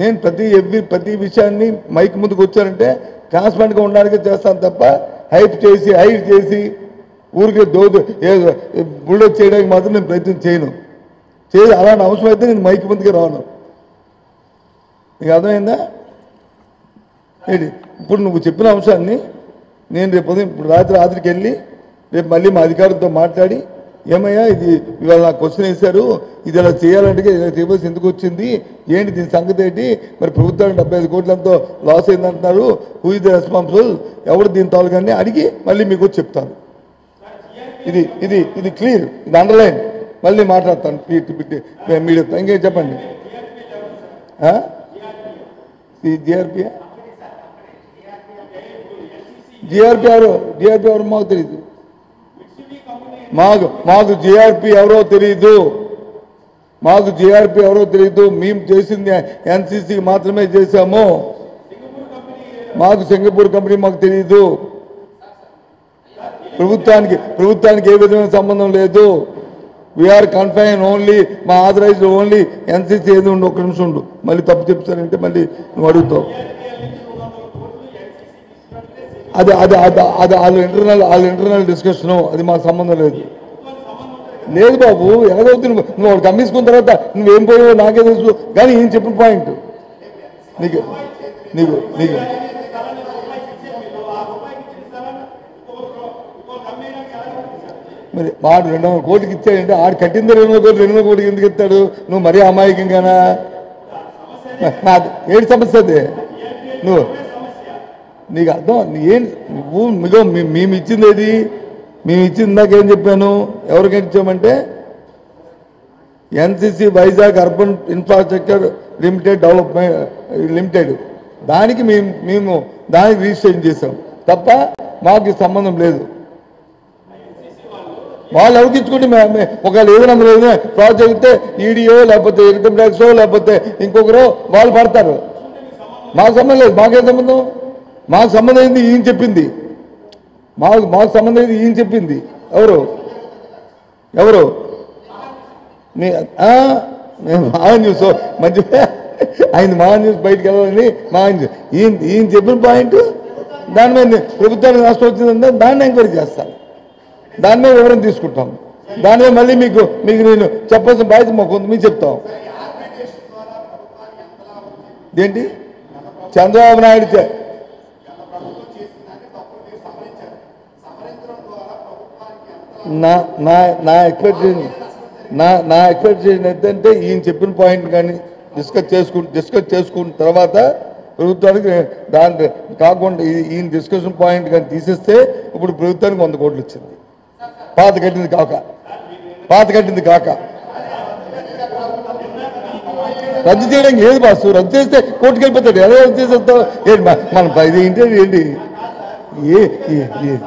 నేను ప్రతి ఎవ్రీ ప్రతి విషయాన్ని మైక్ ముందుకు వచ్చానంటే ట్రాన్స్పరెంట్గా ఉండడానికి చేస్తాను తప్ప హైప్ చేసి హైట్ చేసి ఊరికి దోదు బుల్డోజ్ చేయడానికి మాత్రం నేను ప్రయత్నం చేయను చేసి అలాంటి అవసరం అయితే నేను మైక్ ముందుకు రాను నీకు అర్థమైందా ఏంటి ఇప్పుడు నువ్వు చెప్పిన అంశాన్ని నేను రేపు ఉదయం ఇప్పుడు రాత్రి రాత్రికి వెళ్ళి రేపు మళ్ళీ మా అధికారులతో మాట్లాడి ఏమయ్యా ఇది ఇవాళ నాకు క్వశ్చన్ వేశారు ఇది ఇలా చేయాలంటే ఇలా చేయవలసి ఎందుకు వచ్చింది ఏంటి దీని సంగతి ఏంటి మరి ప్రభుత్వానికి డెబ్బై ఐదు కోట్లంతో లాస్ అయిందంటున్నారు హూ ఇస్ ద రెస్పాన్సిబుల్ ఎవరు దీని తాలూకాన్ని అడిగి మళ్ళీ మీకు వచ్చి చెప్తాను ఇది ఇది ఇది క్లియర్ ఇది అండర్లైన్ మళ్ళీ మాట్లాడతాను మీడియా ఇంకేం చెప్పండి జిఆర్పి జిఆర్పి ఎవరు జిఆర్పి ఎవరు మాకు తెలియదు మాకు మాకు జిఆర్పి ఎవరో తెలియదు మాకు జిఆర్పి ఎవరో తెలియదు మేము చేసింది ఎన్సీసీకి మాత్రమే చేశాము మాకు సింగపూర్ కంపెనీ మాకు తెలియదు ప్రభుత్వానికి ప్రభుత్వానికి ఏ విధమైన సంబంధం లేదు వీఆర్ కన్ఫైన్ ఓన్లీ మా ఆథరైజ్డ్ ఓన్లీ ఎన్సీసీ ఏది ఉండు ఒక్క నిమిషం ఉండు మళ్ళీ తప్పు చెప్తానంటే మళ్ళీ నువ్వు అడుగుతావు అది అది అది అది వాళ్ళ ఇంటర్నల్ వాళ్ళ ఇంటర్నల్ డిస్కషన్ అది మాకు సంబంధం లేదు లేదు బాబు ఎలాగవుతుంది నువ్వు నువ్వు వాడు కమ్మేసుకున్న తర్వాత నువ్వేం పోయావో నాకే తెలుసు కానీ ఈయన చెప్పిన పాయింట్ నీకు నీకు నీకు మరి వాడు రెండు వందల కోటికి ఇచ్చాడంటే ఆడు కట్టింది రెండు వందల కోట్లు రెండు వందల కోటికి ఎందుకు ఇస్తాడు నువ్వు మరీ అమాయకంగానా నా- ఏడు సమస్య అది నువ్వు నీకు అర్థం నీ ఏం నువ్వు మిగో మీ- మేము ఇచ్చింది ఏది మేము ఇచ్చింది ఇందాక ఏం చెప్పాను ఎవరికి ఇచ్చామంటే NCC Vizag urban infrastructure limited development limited దానికి మేము మేము దానికి రిజిస్ట్రేషన్ చేసాం తప్ప మాకు ఈ సంబంధం లేదు వాళ్ళు ఎవరికించుకుంటే మేము ఒకవేళ ఏదైనా అందులో ఏదైనా ప్రాజెక్ట్ అయితే ఈడీఓ లేకపోతే ఇన్కమ్ ట్యాక్స్ లేకపోతే ఇంకొకరు వాళ్ళు పడతారు మాకు సంబంధం లేదు మాకేం సంబంధం మాకు సంబంధం అయింది ఈయన చెప్పింది మాకు మాకు సంబంధం అయింది ఈయన చెప్పింది ఎవరు ఎవరు మీ ఆ, నేను మహా న్యూస్ మంచి ఆయన మహా న్యూస్ బయటకు వెళ్ళాలని మహా న్యూస్ ఈయన ఈయన చెప్పిన పాయింట్ దాని మీద ప్రభుత్వానికి నష్టం వచ్చిందంటే దాన్ని ఎంక్వైరీ చేస్తాను దాని మీద వివరం తీసుకుంటాం దాని మీద మళ్ళీ మీకు మీకు నేను చెప్పాల్సిన బాధ్యత మాకు ఉంది మీకు చెప్తాం ఏంటి చంద్రబాబు నాయుడు చే- నా నా నా ఎక్స్పెక్టేషన్ నా నా ఎక్స్పెక్టేషన్ ఏంటంటే ఈయన చెప్పిన పాయింట్ కానీ డిస్కస్ చేసుకు డిస్కస్ చేసుకున్న తర్వాత ప్రభుత్వానికి దాని కాకుండా ఈ- ఈయన డిస్కషన్ పాయింట్ కానీ తీసేస్తే ఇప్పుడు ప్రభుత్వానికి వంద కోట్లు వచ్చింది పాత కట్టింది కాక పాత కట్టింది కాక రద్దు చేయడానికి ఏది బాసు రద్దు చేస్తే కోర్టుకు వెళ్ళిపోతాడు ఎలా రద్దు చేసేస్తావు ఏంటి మ- మన ఇది ఏంటి ఏంటి ఏ ఏ- ఏ-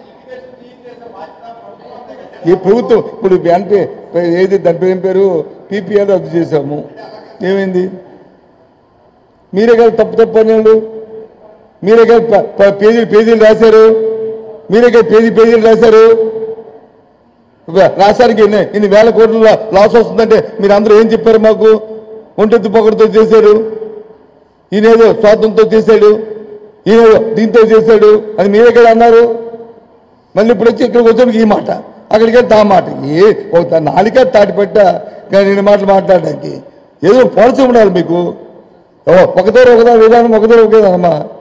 ఈ ప్రభుత్వం ఇప్పుడు అంటే ఏది దాని పేరు ఏం పేరు పీపీఆర్ రద్దు చేశాము ఏమైంది మీరే కదా తప్పు తప్పు అనేవాళ్ళు మీరే కదా ప- ప- పేజీలు పేజీలు రాశారు మీరే కదా పేజీ పేజీలు రాశారు రాష్ట్రానికి ఇన్ని ఇన్ని వేల కోట్ల లాస్ వస్తుందంటే మీరు అందరూ ఏం చెప్పారు మాకు ఒంటెత్తు పొగడుతో చేశాడు ఈయనేదో స్వాతంతో చేశాడు ఈయనేదో దీంతో చేశాడు అని మీరే కదా అన్నారు మళ్ళీ ఇప్పుడు వచ్చి ఇక్కడికి వచ్చానికి ఈ మాట అక్కడికి వెళ్తే ఆ మాట ఏ ఒక నాలుక తాటిపెట్ట కానీ నేను మాటలు మాట్లాడడానికి ఏదో పోల్చి ఉండాలి మీకు ఓ ఒకదారు ఒకదారు విధానం ఒకదారు ఒక విధానమా